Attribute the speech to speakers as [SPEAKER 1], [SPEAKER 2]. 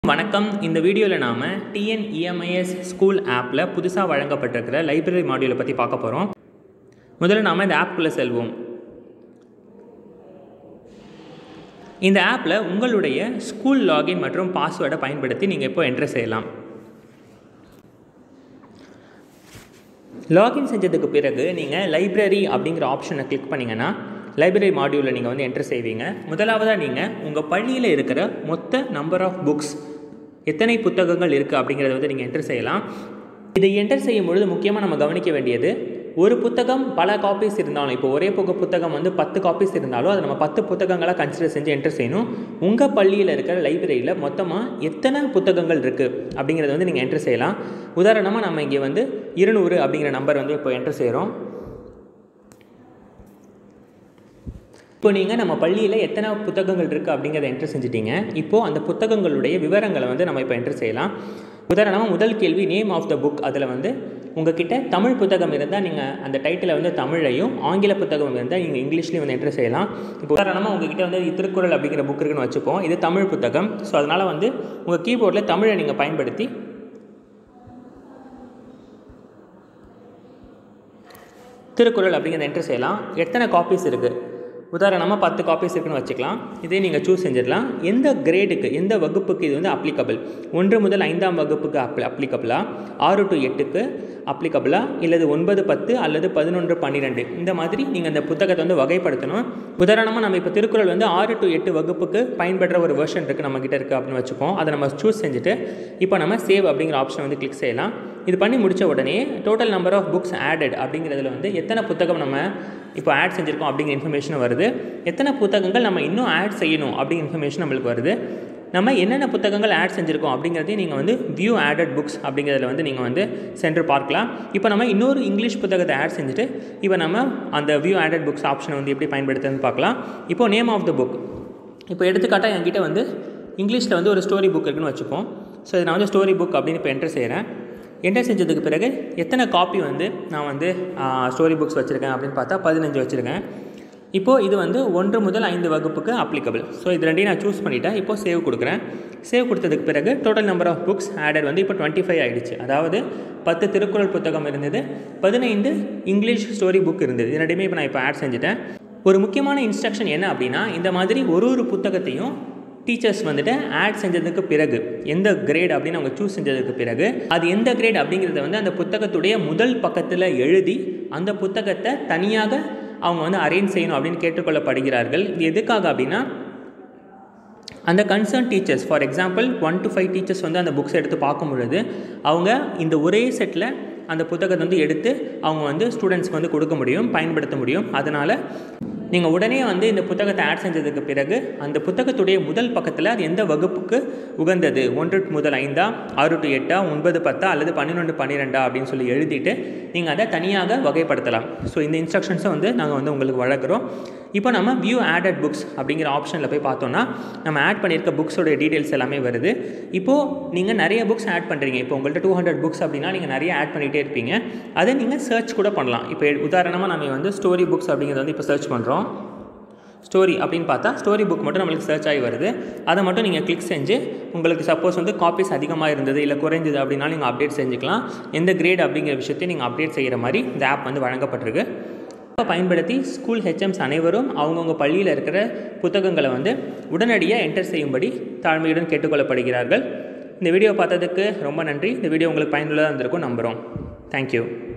[SPEAKER 1] வணக்கம் இந்த வீடியோவில் நாம் டிஎன்இஎம்ஐஎஸ் ஸ்கூல் ஆப்பில் புதுசாக வழங்கப்பட்டிருக்கிற லைப்ரரி மாடியூலை பற்றி பார்க்க போகிறோம் முதல்ல நாம் இந்த ஆப்குள்ளே செல்வோம் இந்த ஆப்பில் உங்களுடைய ஸ்கூல் லாகின் மற்றும் பாஸ்வேர்டை பயன்படுத்தி நீங்கள் இப்போ என்ட்ரு செய்யலாம் லாகின் செஞ்சதுக்கு பிறகு நீங்கள் லைப்ரரி அப்படிங்கிற ஆப்ஷனை கிளிக் பண்ணிங்கன்னா லைப்ரரி மாடியூலில் நீங்கள் வந்து என்ட்ரு செய்வீங்க முதலாவதாக நீங்கள் உங்கள் பள்ளியில் இருக்கிற மொத்த நம்பர் ஆஃப் புக்ஸ் எத்தனை புத்தகங்கள் இருக்குது அப்படிங்கிறத வந்து நீங்கள் என்ட்ரு செய்யலாம் இதை என்டர் செய்யும் பொழுது முக்கியமாக நம்ம கவனிக்க வேண்டியது ஒரு புத்தகம் பல காப்பீஸ் இருந்தாலும் இப்போ ஒரே புக புத்தகம் வந்து பத்து காப்பீஸ் இருந்தாலும் அதை நம்ம பத்து புத்தகங்களாக கன்சிடர் செஞ்சு என்டர் செய்யணும் உங்கள் பள்ளியில் இருக்கிற லைப்ரரியில் மொத்தமாக எத்தனை புத்தகங்கள் இருக்குது அப்படிங்கிறத வந்து நீங்கள் என்டர் செய்யலாம் உதாரணமாக நம்ம இங்கே வந்து இருநூறு அப்படிங்கிற நம்பர் வந்து இப்போ என்டர் செய்கிறோம் இப்போ நீங்கள் நம்ம பள்ளியில் எத்தனை புத்தகங்கள் இருக்குது அப்படிங்கிறத என்டர் செஞ்சிட்டீங்க இப்போது அந்த புத்தகங்களுடைய விவரங்களை வந்து நம்ம இப்போ என்டர் செய்யலாம் உதாரணமாக முதல் கேள்வி நேம் ஆஃப் த புக் அதில் வந்து உங்ககிட்ட தமிழ் புத்தகம் இருந்தால் நீங்கள் அந்த டைட்டிலை வந்து தமிழையும் ஆங்கில புத்தகம் இருந்தால் நீங்கள் இங்கிலீஷ்லேயும் வந்து என்டர் செய்யலாம் இப்போ உதாரணமாக உங்ககிட்ட வந்து திருக்குறள் அப்படிங்கிற புக் இருக்குன்னு வச்சுப்போம் இது தமிழ் புத்தகம் ஸோ அதனால் வந்து உங்கள் கீபோர்டில் தமிழை நீங்கள் பயன்படுத்தி திருக்குறள் அப்படிங்கிறத என்டர் செய்யலாம் எத்தனை காப்பீஸ் இருக்குது உதாரணமாக பத்து காப்பீஸ் இருக்குன்னு வச்சுக்கலாம் இதே நீங்கள் சூஸ் செஞ்சிடலாம் எந்த கிரேடுக்கு எந்த வகுப்புக்கு இது வந்து அப்ளிகபிள் ஒன்று முதல் ஐந்தாம் வகுப்புக்கு அப்ளி அப்ளிகபிளா ஆறு டு எட்டுக்கு அப்ளிகபிளா இல்லது ஒன்பது பத்து அல்லது பதினொன்று பன்னிரெண்டு இந்த மாதிரி நீங்கள் அந்த புத்தகத்தை வந்து வகைப்படுத்தணும் உதாரணமாக நம்ம இப்போ திருக்குறள் வந்து ஆறு டு எட்டு வகுப்புக்கு பயன்படுற ஒரு வெர்ஷன் இருக்குது நம்மக்கிட்ட இருக்குது அப்படின்னு வச்சுப்போம் அதை நம்ம சூஸ் செஞ்சுட்டு இப்போ நம்ம சேவ் அப்படிங்கிற ஆப்ஷன் வந்து கிளிக் செய்யலாம் இது பண்ணி முடித்த உடனே total number of books added அப்படிங்கிறதுல வந்து எத்தனை புத்தகம் நம்ம இப்போ ஆட் செஞ்சுருக்கோம் அப்படிங்கிற இன்ஃபர்மேஷன் வருது எத்தனை புத்தகங்கள் நம்ம இன்னும் ஆட் செய்யணும் அப்படிங்கிற இன்ஃபர்மேஷன் நம்மளுக்கு வருது நம்ம என்னென்ன புத்தகங்கள் ஆட் செஞ்சுருக்கோம் அப்படிங்கிறதையும் நீங்கள் வந்து வியூ ஆடட் புக்ஸ் அப்படிங்கிறதுல வந்து நீங்கள் வந்து சென்டர் பார்க்கலாம் இப்போ நம்ம இன்னொரு இங்கிலீஷ் புத்தகத்தை ஆட் செஞ்சுட்டு இப்போ நம்ம அந்த வியூ ஆடட் புக்ஸ் ஆப்ஷனை வந்து எப்படி பயன்படுத்துறதுன்னு பார்க்கலாம் இப்போ நேம் ஆஃப் த புக் இப்போ எடுத்துக்காட்டாக என்கிட்ட வந்து இங்கிலீஷில் வந்து ஒரு ஸ்டோரி புக் இருக்குன்னு வச்சுப்போம் ஸோ இதை நான் வந்து ஸ்டோரி புக் அப்படின்னு இப்போ என்டர் செய்கிறேன் என்டர் செஞ்சதுக்கு பிறகு எத்தனை காப்பி வந்து நான் வந்து ஸ்டோரி புக்ஸ் வச்சுருக்கேன் அப்படின்னு பார்த்தா பதினஞ்சு வச்சுருக்கேன் இப்போது இது வந்து ஒன்று முதல் ஐந்து வகுப்புக்கு அப்ளிகபிள் ஸோ இது ரெண்டையும் நான் சூஸ் பண்ணிவிட்டேன் இப்போது சேவ் கொடுக்குறேன் சேவ் கொடுத்ததுக்கு பிறகு total number of books added வந்து இப்போ டுவெண்ட்டி ஃபைவ் ஆகிடுச்சு அதாவது பத்து திருக்குறள் புத்தகம் இருந்தது பதினைந்து இங்கிலீஷ் ஸ்டோரி புக் இருந்தது இது ரெண்டுமே இப்போ நான் இப்போ ஆட் செஞ்சுட்டேன் ஒரு முக்கியமான இன்ஸ்ட்ரக்ஷன் என்ன அப்படின்னா இந்த மாதிரி ஒரு ஒரு புத்தகத்தையும் டீச்சர்ஸ் வந்துட்டு ஆட் செஞ்சதுக்கு பிறகு எந்த கிரேட் அப்படின்னு அவங்க சூஸ் செஞ்சதுக்கு பிறகு அது எந்த கிரேட் அப்படிங்கிறத வந்து அந்த புத்தகத்துடைய முதல் பக்கத்தில் எழுதி அந்த புத்தகத்தை தனியாக அவங்க வந்து அரேஞ்ச் செய்யணும் அப்படின்னு கேட்டுக்கொள்ளப்படுகிறார்கள் இது எதுக்காக அப்படின்னா அந்த concern teachers for example one to five teachers வந்து அந்த புக்ஸ் எடுத்து பார்க்கும் பொழுது அவங்க இந்த ஒரே செட்டில் அந்த புத்தகத்தை வந்து எடுத்து அவங்க வந்து ஸ்டூடெண்ட்ஸ்க்கு வந்து கொடுக்க முடியும் பயன்படுத்த முடியும் அதனால் நீங்கள் உடனே வந்து இந்த புத்தகத்தை ஆட் செஞ்சதுக்கு பிறகு அந்த புத்தகத்துடைய முதல் பக்கத்தில் அது எந்த வகுப்புக்கு உகந்தது ஒன்று முதல் ஐந்தா ஆறு டு எட்டா ஒன்பது பத்தா அல்லது பன்னிரெண்டு பன்னிரெண்டா அப்படின்னு சொல்லி எழுதிட்டு நீங்கள் அதை தனியாக வகைப்படுத்தலாம் ஸோ இந்த இன்ஸ்ட்ரக்ஷன்ஸை வந்து நாங்கள் வந்து உங்களுக்கு வழங்குகிறோம் இப்போ நம்ம வியூ ஆடட் புக்ஸ் அப்படிங்கிற ஆப்ஷனில் போய் பார்த்தோன்னா நம்ம ஆட் பண்ணியிருக்க புக்ஸோடைய டீட்டெயில்ஸ் எல்லாமே வருது இப்போது நீங்கள் நிறைய புக்ஸ் ஆட் பண்ணுறீங்க இப்போ உங்கள்கிட்ட டூ ஹண்ட்ரட் புக்ஸ் அப்படின்னா நீங்கள் நிறைய ஆட் பண்ணிகிட்டே இருப்பீங்க அதை நீங்கள் சர்ச் கூட பண்ணலாம் இப்போ உதாரணமாக நம்ம வந்து ஸ்டோரி புக்ஸ் அப்படிங்கிறத வந்து இப்போ சர்ச் பண்ணுறோம் ஸ்டோரி அப்படின்னு பார்த்தா ஸ்டோரி புக் மட்டும் நம்மளுக்கு சர்ச் ஆகி வருது அதை மட்டும் நீங்கள் கிளிக் செஞ்சு உங்களுக்கு சப்போஸ் வந்து காப்பீஸ் அதிகமாக இருந்தது இல்லை குறைஞ்சது அப்படின்னா நீங்கள் அப்டேட் செஞ்சுக்கலாம் எந்த கிரேட் அப்படிங்கிற விஷயத்தையும் நீங்கள் அப்டேட் செய்கிற மாதிரி இந்த ஆப் வந்து வழங்கப்பட்டிருக்கு பயன்படுத்தி ஸ்கூல் ஹெச்எம்ஸ் அனைவரும் அவங்கவுங்க பள்ளியில் இருக்கிற புத்தகங்களை வந்து உடனடியாக என்டர் செய்யும்படி தாழ்மையுடன் கேட்டுக்கொள்ளப்படுகிறார்கள் இந்த வீடியோ பார்த்ததுக்கு ரொம்ப நன்றி இந்த வீடியோ உங்களுக்கு பயனுள்ளதாக இருந்திருக்கும் நம்புகிறோம் தேங்க்யூ